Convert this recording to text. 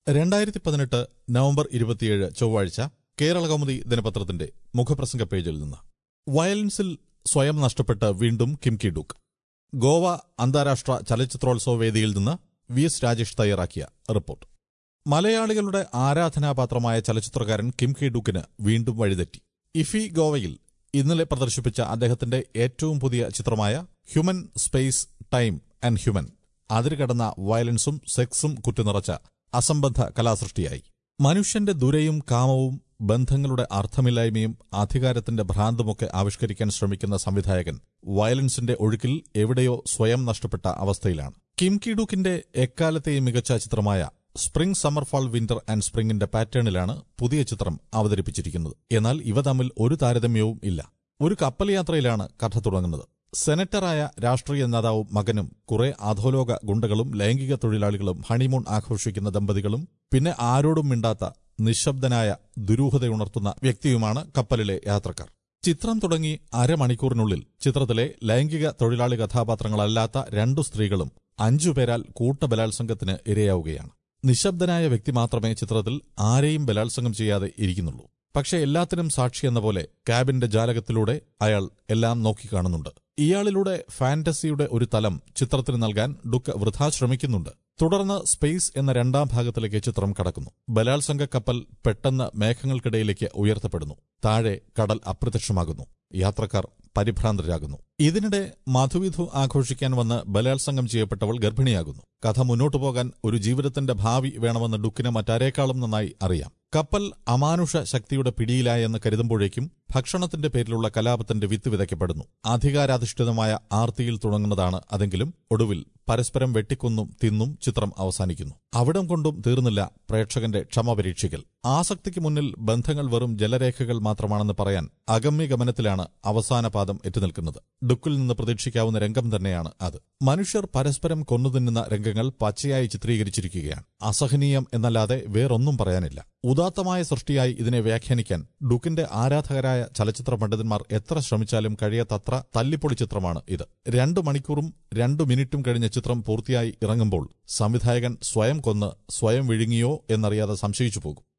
രണ്ടായിരത്തി പതിനെട്ട് നവംബർ ഇരുപത്തിയേഴ് ചൊവ്വാഴ്ച കേരള കൗമുദി ദിനപത്രത്തിന്റെ മുഖപ്രസംഗ പേജിൽ നിന്ന് വയലൻസിൽ സ്വയം നഷ്ടപ്പെട്ട് വീണ്ടും കിംകി ഡുക്ക് ഗോവ അന്താരാഷ്ട്ര ചലച്ചിത്രോത്സവ വേദിയിൽ നിന്ന് വി എസ് രാജേഷ് തയ്യാറാക്കിയ റിപ്പോർട്ട് മലയാളികളുടെ ആരാധനാപാത്രമായ ചലച്ചിത്രകാരൻ കിംകി ഡുക്കിന് വീണ്ടും വഴിതെറ്റി ഇഫി ഗോവയിൽ ഇന്നലെ പ്രദർശിപ്പിച്ച അദ്ദേഹത്തിന്റെ ഏറ്റവും പുതിയ ചിത്രമായ human space time and human അതിരുകടന്ന വയലൻസും സെക്സും കുത്തിനിറച്ച അസംബന്ധ കലാസൃഷ്ടിയായി മനുഷ്യന്റെ ദുരയും കാമവും ബന്ധങ്ങളുടെ അർത്ഥമില്ലായ്മയും അധികാരത്തിന്റെ ഭ്രാന്തുമൊക്കെ ആവിഷ്കരിക്കാൻ ശ്രമിക്കുന്ന സംവിധായകൻ വയലൻസിന്റെ ഒഴുക്കിൽ എവിടെയോ സ്വയം നഷ്ടപ്പെട്ട അവസ്ഥയിലാണ് കിം കിഡുക്കിന്റെ എക്കാലത്തെയും മികച്ച ചിത്രമായ spring summer fall winter and സ്പ്രിംഗിന്റെ പാറ്റേണിലാണ് പുതിയ ചിത്രം അവതരിപ്പിച്ചിരിക്കുന്നത് എന്നാൽ ഇവ തമ്മിൽ ഒരു താരതമ്യവും ഇല്ല ഒരു കപ്പൽ യാത്രയിലാണ് കഥ തുടങ്ങുന്നത് സെനറ്ററായ രാഷ്ട്രീയ നേതാവും മകനും കുറെ അധോലോക ഗുണ്ടകളും ലൈംഗിക തൊഴിലാളികളും ഹണിമൂൺ ആഘോഷിക്കുന്ന ദമ്പതികളും പിന്നെ ആരോടും മിണ്ടാത്ത നിശബ്ദനായ ദുരൂഹതയുണർത്തുന്ന വ്യക്തിയുമാണ് കപ്പലിലെ യാത്രക്കാർ ചിത്രം തുടങ്ങി അരമണിക്കൂറിനുള്ളിൽ ചിത്രത്തിലെ ലൈംഗിക തൊഴിലാളി കഥാപാത്രങ്ങളല്ലാത്ത രണ്ടു സ്ത്രീകളും അഞ്ചുപേരാൽ കൂട്ടബലാത്സംഗത്തിന് ഇരയാവുകയാണ് നിശബ്ദനായ വ്യക്തി മാത്രമേ ചിത്രത്തിൽ ആരെയും ബലാത്സംഗം ചെയ്യാതെ ഇരിക്കുന്നുള്ളൂ പക്ഷേ എല്ലാത്തിനും സാക്ഷി എന്ന പോലെ ക്യാബിന്റെ ജാലകത്തിലൂടെ അയാൾ എല്ലാം നോക്കിക്കാണുന്നുണ്ട് ഇയാളിലൂടെ ഫാന്റസിയുടെ ഒരു തലം ചിത്രത്തിന് നൽകാൻ ഡുക്ക് വൃഥാ ശ്രമിക്കുന്നുണ്ട് തുടർന്ന് സ്പേസ് എന്ന രണ്ടാം ഭാഗത്തിലേക്ക് ചിത്രം കടക്കുന്നു ബലാത്സംഗ കപ്പൽ പെട്ടെന്ന് മേഘങ്ങൾക്കിടയിലേക്ക് ഉയർത്തപ്പെടുന്നു താഴെ കടൽ അപ്രത്യക്ഷമാകുന്നു യാത്രക്കാർ പരിഭ്രാന്തരാകുന്നു ഇതിനിടെ മധുവിധു ആഘോഷിക്കാൻ വന്ന് ബലാത്സംഗം ചെയ്യപ്പെട്ടവൾ ഗർഭിണിയാകുന്നു കഥ മുന്നോട്ടു പോകാൻ ഒരു ജീവിതത്തിന്റെ ഭാവി വേണമെന്ന് ഡുക്കിന് മറ്റാരേക്കാളും നന്നായി അറിയാം കപ്പൽ അമാനുഷ ശക്തിയുടെ പിടിയിലായെന്ന് കരുതുമ്പോഴേക്കും ഭക്ഷണത്തിന്റെ പേരിലുള്ള കലാപത്തിന്റെ വിത്ത് വിതയ്ക്കപ്പെടുന്നു അധികാരാധിഷ്ഠിതമായ ആർത്തിയിൽ തുടങ്ങുന്നതാണ് അതെങ്കിലും ഒടുവിൽ പരസ്പരം വെട്ടിക്കൊന്നും തിന്നും ചിത്രം അവസാനിക്കുന്നു അവിടം കൊണ്ടും തീർന്നില്ല പ്രേക്ഷകന്റെ ക്ഷമ പരീക്ഷിക്കൽ ആസക്തിക്ക് മുന്നിൽ ബന്ധങ്ങൾ വെറും ജലരേഖകൾ മാത്രമാണെന്ന് പറയാൻ അഗമ്യഗമനത്തിലാണ് അവസാന പാദം എത്തിനിൽക്കുന്നത് ഡുക്കിൽ നിന്ന് പ്രതീക്ഷിക്കാവുന്ന രംഗം തന്നെയാണ് അത് മനുഷ്യർ പരസ്പരം കൊന്നുതിന്നുന്ന രംഗങ്ങൾ പച്ചയായി ചിത്രീകരിച്ചിരിക്കുകയാണ് അസഹനീയം എന്നല്ലാതെ വേറൊന്നും പറയാനില്ല ഉദാത്തമായ സൃഷ്ടിയായി ഇതിനെ വ്യാഖ്യാനിക്കാൻ ഡുക്കിന്റെ ആരാധകരായ ചലച്ചിത്ര പണ്ഡിതന്മാർ എത്ര ശ്രമിച്ചാലും കഴിയാത്തത്ര തല്ലിപ്പൊളി ചിത്രമാണ് ഇത് രണ്ടു മണിക്കൂറും രണ്ടു മിനിറ്റും കഴിഞ്ഞ ചിത്രം പൂർത്തിയായി ഇറങ്ങുമ്പോൾ സംവിധായകൻ സ്വയം കൊന്ന് സ്വയം വിഴുങ്ങിയോ എന്നറിയാതെ സംശയിച്ചു പോകും